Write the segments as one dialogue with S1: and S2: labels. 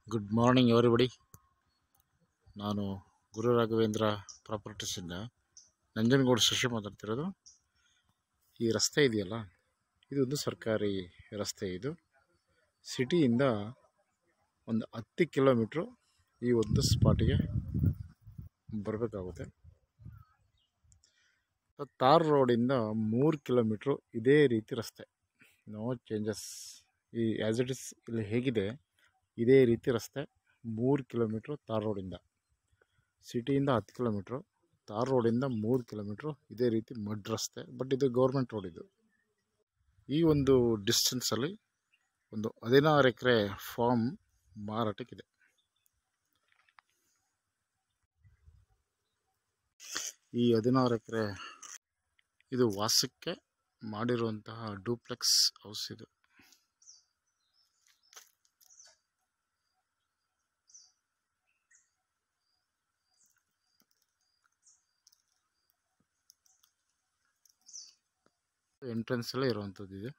S1: good morning everybody ನಾನು ಗುರು ರಾಘವೇಂದ್ರ ಪ್ರಾಪರ್ಟೀಸಿಂದ ನಂಜನಗೂಡು ಶಶಿ ಮಾತಾಡ್ತಿರೋದು ಈ ರಸ್ತೆ ಇದೆಯಲ್ಲ ಇದೊಂದು ಸರ್ಕಾರಿ ರಸ್ತೆ ಇದು ಸಿಟಿಯಿಂದ ಒಂದು ಹತ್ತು ಕಿಲೋಮೀಟ್ರು ಈ ಒಂದು ಸ್ಪಾಟಿಗೆ ಬರಬೇಕಾಗುತ್ತೆ ತಾರ್ ರೋಡಿಂದ ಮೂರು ಕಿಲೋಮೀಟ್ರು ಇದೇ ರೀತಿ ರಸ್ತೆ ನೋ ಚೇಂಜಸ್ ಈ ಆ್ಯಸ್ ಇಟ್ ಇಸ್ ಇಲ್ಲಿ ಹೇಗಿದೆ ಇದೇ ರೀತಿ ರಸ್ತೆ ಮೂರು ಕಿಲೋಮೀಟ್ರು ತಾರ್ ರೋಡಿಂದ ಸಿಟಿಯಿಂದ ಹತ್ತು ಕಿಲೋಮೀಟ್ರು ತಾರ್ ರೋಡಿಂದ ಮೂರು ಕಿಲೋಮೀಟ್ರು ಇದೇ ರೀತಿ ಮಡ್ ರಸ್ತೆ ಬಟ್ ಇದು ಗೌರ್ಮೆಂಟ್ ರೋಡ್ ಇದು ಈ ಒಂದು ಡಿಸ್ಟೆನ್ಸಲ್ಲಿ ಒಂದು ಹದಿನಾರು ಎಕರೆ ಫಾರ್ಮ್ ಮಾರಾಟಕ್ಕಿದೆ ಈ ಹದಿನಾರು ಎಕರೆ ಇದು ವಾಸಕ್ಕೆ ಮಾಡಿರುವಂತಹ ಡೂಪ್ಲೆಕ್ಸ್ ಹೌಸ್ ಇದು ಎಂಟ್ರೆನ್ಸಲ್ಲೇ ಇರುವಂಥದ್ದು ಇದು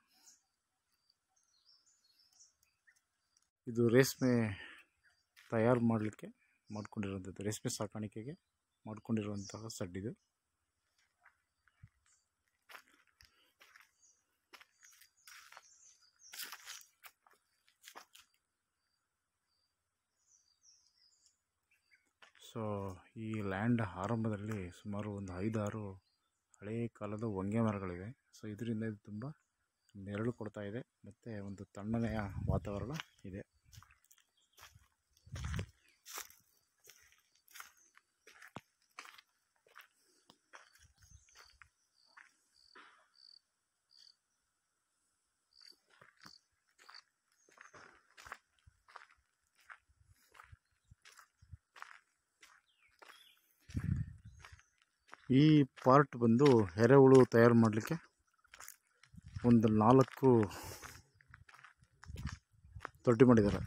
S1: ಇದು ರೇಷ್ಮೆ ತಯಾರು ಮಾಡಲಿಕ್ಕೆ ಮಾಡ್ಕೊಂಡಿರುವಂಥದ್ದು ರೇಷ್ಮೆ ಸಾಕಾಣಿಕೆಗೆ ಮಾಡ್ಕೊಂಡಿರುವಂತಹ ಸಡ್ ಇದು ಸೊ ಈ ಲ್ಯಾಂಡ್ ಆರಂಭದಲ್ಲಿ ಸುಮಾರು ಒಂದು ಐದಾರು ಹಳೆಯ ಕಾಲದ ಹೊಂಗೆ ಮರಗಳಿವೆ ಸೊ ಇದರಿಂದ ಇದು ತುಂಬ ನೆರಳು ಕೊಡ್ತಾ ಇದೆ ಮತ್ತು ಒಂದು ತಣ್ಣನೆಯ ವಾತಾವರಣ ಇದೆ ಈ ಪಾರ್ಟ್ ಬಂದು ಎರೆಹುಳು ತಯಾರು ಮಾಡಲಿಕ್ಕೆ ಒಂದು ನಾಲ್ಕು ತೊಟ್ಟಿ ಮಾಡಿದ್ದಾರೆ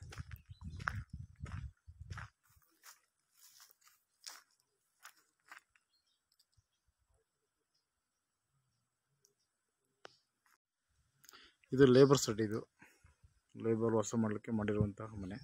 S1: ಇದು ಲೇಬರ್ ಸೆಟ್ ಇದು ಲೇಬರ್ ವಾಸ ಮಾಡಲಿಕ್ಕೆ ಮಾಡಿರುವಂತಹ ಮನೆ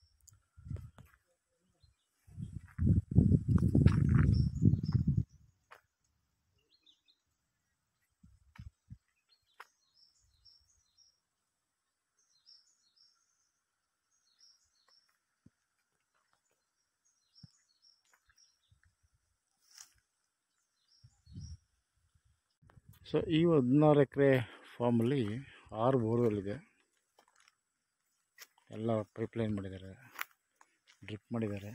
S1: ಸೊ ಈ ಹದಿನಾರು ಎಕರೆ ಫಾರ್ಮಲ್ಲಿ ಆರು ಬೋರ್ವೆಲ್ ಇದೆ ಎಲ್ಲ ಪೈಪ್ಲೈನ್ ಮಾಡಿದ್ದಾರೆ ಡ್ರಿಪ್ ಮಾಡಿದ್ದಾರೆ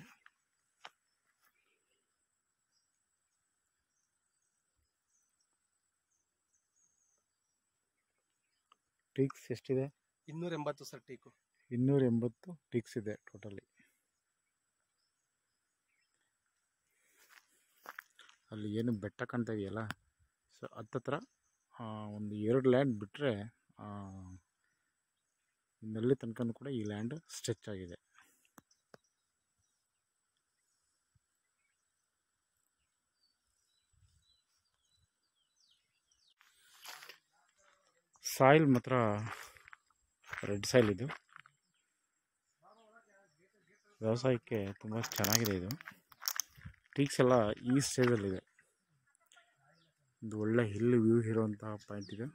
S1: ಟೀಕ್ಸ್ ಎಷ್ಟಿದೆ
S2: ಇನ್ನೂರ ಎಂಬತ್ತು ಸರ್ ಟೀಕು
S1: ಇನ್ನೂರ ಎಂಬತ್ತು ಟೀಕ್ಸ್ ಇದೆ ಟೋಟಲಿ ಅಲ್ಲಿ ಏನು ಬೆಟ್ಟ ಕಾಣ್ತಾ ಇದೆಯಲ್ಲ ಸೊ ಹತ್ತತ್ರ ಒಂದು ಎರಡು ಲ್ಯಾಂಡ್ ಬಿಟ್ಟರೆ ಇನ್ನಲ್ಲಿ ತನಕ ಕೂಡ ಈ ಲ್ಯಾಂಡ್ ಸ್ಟ್ರೆಚ್ ಆಗಿದೆ ಸಾಯಿಲ್ ಮಾತ್ರ ರೆಡ್ ಸಾಯಿಲ್ ಇದು ವ್ಯವಸಾಯಕ್ಕೆ ತುಂಬ ಚೆನ್ನಾಗಿದೆ ಇದು ಟೀಕ್ಸ್ ಎಲ್ಲ ಈ ಸ್ಟೇಜಲ್ಲಿದೆ ಒಂದು ಒಳ್ಳೆ ಹಿಲ್ ವ್ಯೂ ಇರುವಂತಹ ಪಾಯಿಂಟ್ ಇದು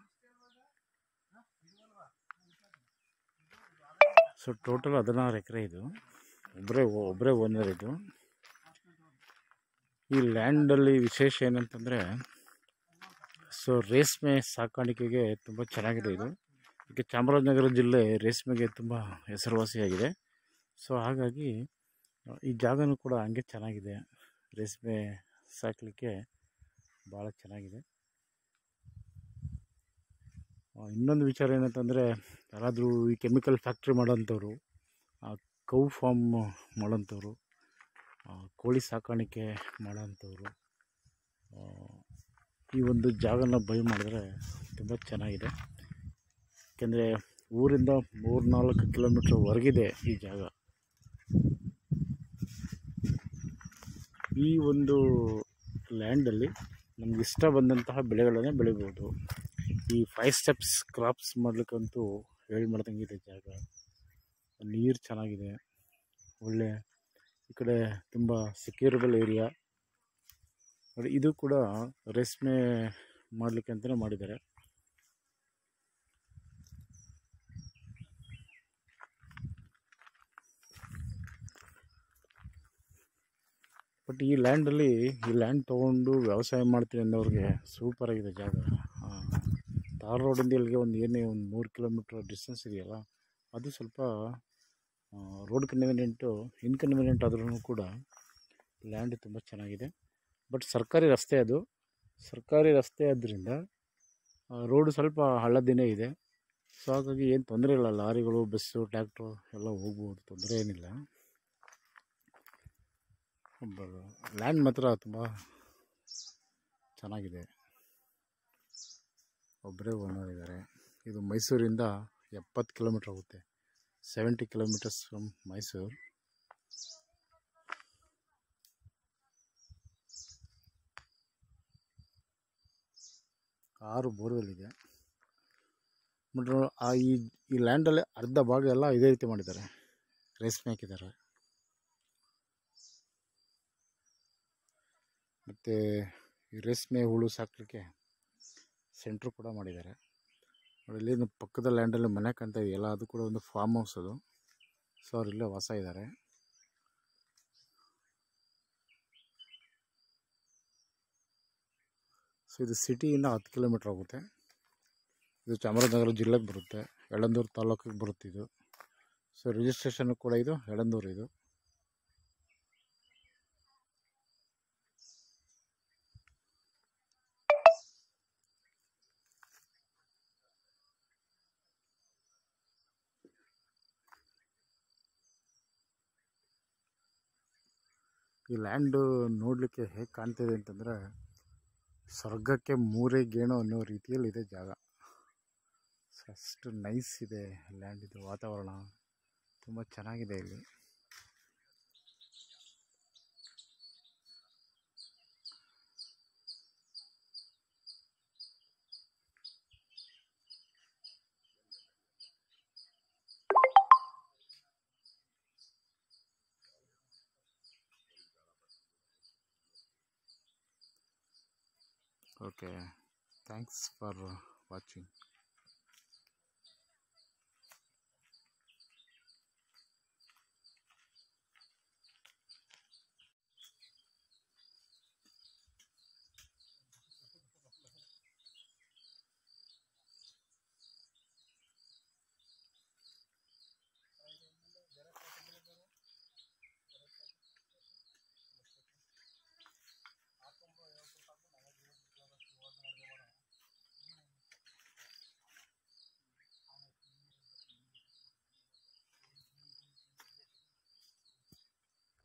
S1: ಸೊ ಟೋಟಲ್ ಹದಿನಾರು ಎಕರೆ ಇದು ಒಬ್ಬರೇ ಒಬ್ಬರೇ ಓನರ್ ಇದು ಈ ಲ್ಯಾಂಡಲ್ಲಿ ವಿಶೇಷ ಏನಂತಂದರೆ ಸೊ ರೇಷ್ಮೆ ಸಾಕಾಣಿಕೆಗೆ ತುಂಬ ಚೆನ್ನಾಗಿದೆ ಇದು ಇದಕ್ಕೆ ಚಾಮರಾಜನಗರ ಜಿಲ್ಲೆ ರೇಷ್ಮೆಗೆ ತುಂಬ ಹೆಸರುವಾಸಿಯಾಗಿದೆ ಸೊ ಹಾಗಾಗಿ ಈ ಜಾಗನೂ ಕೂಡ ಹಂಗೆ ಚೆನ್ನಾಗಿದೆ ರೇಷ್ಮೆ ಸಾಕಲಿಕ್ಕೆ ಭಾಳ ಚೆನ್ನಾಗಿದೆ ಇನ್ನೊಂದು ವಿಚಾರ ಏನಂತಂದರೆ ಯಾರಾದರೂ ಈ ಕೆಮಿಕಲ್ ಫ್ಯಾಕ್ಟ್ರಿ ಮಾಡೋಂಥವ್ರು ಕೌ ಫಾರ್ಮ್ ಮಾಡೋಂಥವ್ರು ಕೋಳಿ ಸಾಕಾಣಿಕೆ ಮಾಡೋಂಥವ್ರು ಈ ಒಂದು ಜಾಗನ ಬೈ ಮಾಡಿದ್ರೆ ತುಂಬ ಚೆನ್ನಾಗಿದೆ ಯಾಕೆಂದರೆ ಊರಿಂದ ಮೂರು ನಾಲ್ಕು ಕಿಲೋಮೀಟ್ರ್ ಹೊರಗಿದೆ ಈ ಜಾಗ ಈ ಒಂದು ಲ್ಯಾಂಡಲ್ಲಿ ನಮ್ಗೆ ಇಷ್ಟ ಬಂದಂತಹ ಬೆಳೆಗಳನ್ನೇ ಬೆಳಿಬೋದು ಈ ಫೈವ್ ಸ್ಟೆಪ್ಸ್ ಕ್ರಾಪ್ಸ್ ಮಾಡ್ಲಿಕ್ಕಂತೂ ಹೇಳಿ ಮಾಡ್ದಂಗಿದೆ ಜಾಗ ನೀರು ಚೆನ್ನಾಗಿದೆ ಒಳ್ಳೆ ಈ ಕಡೆ ತುಂಬ ಸೆಕ್ಯೂರಬಲ್ ಏರಿಯಾ ನೋಡಿ ಇದು ಕೂಡ ರೇಷ್ಮೆ ಮಾಡಲಿಕ್ಕೆ ಅಂತಲೇ ಮಾಡಿದ್ದಾರೆ ಬಟ್ ಈ ಲ್ಯಾಂಡಲ್ಲಿ ಈ ಲ್ಯಾಂಡ್ ತೊಗೊಂಡು ವ್ಯವಸಾಯ ಮಾಡ್ತೀನಿ ಅನ್ನೋರಿಗೆ ಸೂಪರಾಗಿದೆ ಜಾಗ ಹಾಂ ತಾರ್ ರೋಡಿಂದ ಇಲ್ಲಿಗೆ ಒಂದು ಏನೇ ಒಂದು ಮೂರು ಕಿಲೋಮೀಟ್ರ್ ಡಿಸ್ಟೆನ್ಸ್ ಇದೆಯಲ್ಲ ಅದು ಸ್ವಲ್ಪ ರೋಡ್ ಕನ್ವೀನಿಯೆಂಟು ಇನ್ಕನ್ವೀನಿಯೆಂಟ್ ಆದ್ರೂ ಕೂಡ ಲ್ಯಾಂಡ್ ತುಂಬ ಚೆನ್ನಾಗಿದೆ ಬಟ್ ಸರ್ಕಾರಿ ರಸ್ತೆ ಅದು ಸರ್ಕಾರಿ ರಸ್ತೆ ಆದ್ದರಿಂದ ರೋಡು ಸ್ವಲ್ಪ ಹಳ್ಳದಿನೇ ಇದೆ ಸೊ ಹಾಗಾಗಿ ಏನು ತೊಂದರೆ ಇಲ್ಲ ಲಾರಿಗಳು ಬಸ್ಸು ಟ್ಯಾಕ್ಟ್ರು ಎಲ್ಲ ಹೋಗ್ಬೋದು ತೊಂದರೆ ಏನಿಲ್ಲ ಲ್ಯಾಂಡ್ ಮಾತ್ರ ತುಂಬ ಚೆನ್ನಾಗಿದೆ ಒಬ್ಬರೇ ಓನರ್ ಇದ್ದಾರೆ ಇದು ಮೈಸೂರಿಂದ ಎಪ್ಪತ್ತು ಕಿಲೋಮೀಟ್ರ್ ಆಗುತ್ತೆ ಸೆವೆಂಟಿ ಕಿಲೋಮೀಟರ್ಸ್ ಫ್ರಮ್ ಮೈಸೂರು ಆರು ಬೋರ್ವೆಲ್ ಇದೆ ಬಟ್ ಆ ಈ ಈ ಲ್ಯಾಂಡಲ್ಲಿ ಅರ್ಧ ಭಾಗ ಎಲ್ಲ ಇದೇ ರೀತಿ ಮಾಡಿದ್ದಾರೆ ರೇಷ್ಮೆ ಹಾಕಿದ್ದಾರೆ ಮತ್ತು ಈ ರೇಷ್ಮೆ ಹುಳು ಸಾಕಲಿಕ್ಕೆ ಸೆಂಟ್ರು ಕೂಡ ಮಾಡಿದ್ದಾರೆ ನೋಡಿ ಇಲ್ಲಿ ನಮ್ಮ ಪಕ್ಕದ ಲ್ಯಾಂಡಲ್ಲಿ ಮನೆ ಕಾಣ್ತಾ ಇದೆಯಲ್ಲ ಅದು ಕೂಡ ಒಂದು ಫಾರ್ಮ್ ಹೌಸ್ ಅದು ಸೊ ಅವ್ರು ಇಲ್ಲೇ ವಾಸ ಇದ್ದಾರೆ ಸೊ ಇದು ಸಿಟಿಯಿಂದ ಹತ್ತು ಕಿಲೋಮೀಟ್ರ್ ಆಗುತ್ತೆ ಇದು ಚಾಮರಾಜನಗರ ಜಿಲ್ಲೆಗೆ ಬರುತ್ತೆ ಯಳಂದೂರು ತಾಲೂಕಿಗೆ ಬರುತ್ತೆ ಇದು ಸೊ ರಿಜಿಸ್ಟ್ರೇಷನ್ ಕೂಡ ಇದು ಯಳಂದೂರು ಇದು ಈ ಲ್ಯಾಂಡು ನೋಡಲಿಕ್ಕೆ ಹೇಗೆ ಕಾಣ್ತಿದೆ ಅಂತಂದರೆ ಸ್ವರ್ಗಕ್ಕೆ ಮೂರೇ ಗೇಣು ಅನ್ನೋ ರೀತಿಯಲ್ಲಿದೆ ಜಾಗ ಸೊ ಅಷ್ಟು ನೈಸ್ ಇದೆ ಲ್ಯಾಂಡ್ ಇದು ವಾತಾವರಣ ತುಂಬ ಚೆನ್ನಾಗಿದೆ ಇಲ್ಲಿ ಓಕೆ ಥ್ಯಾಂಕ್ಸ್ ಫಾರ್ ವಾಚಿಂಗ್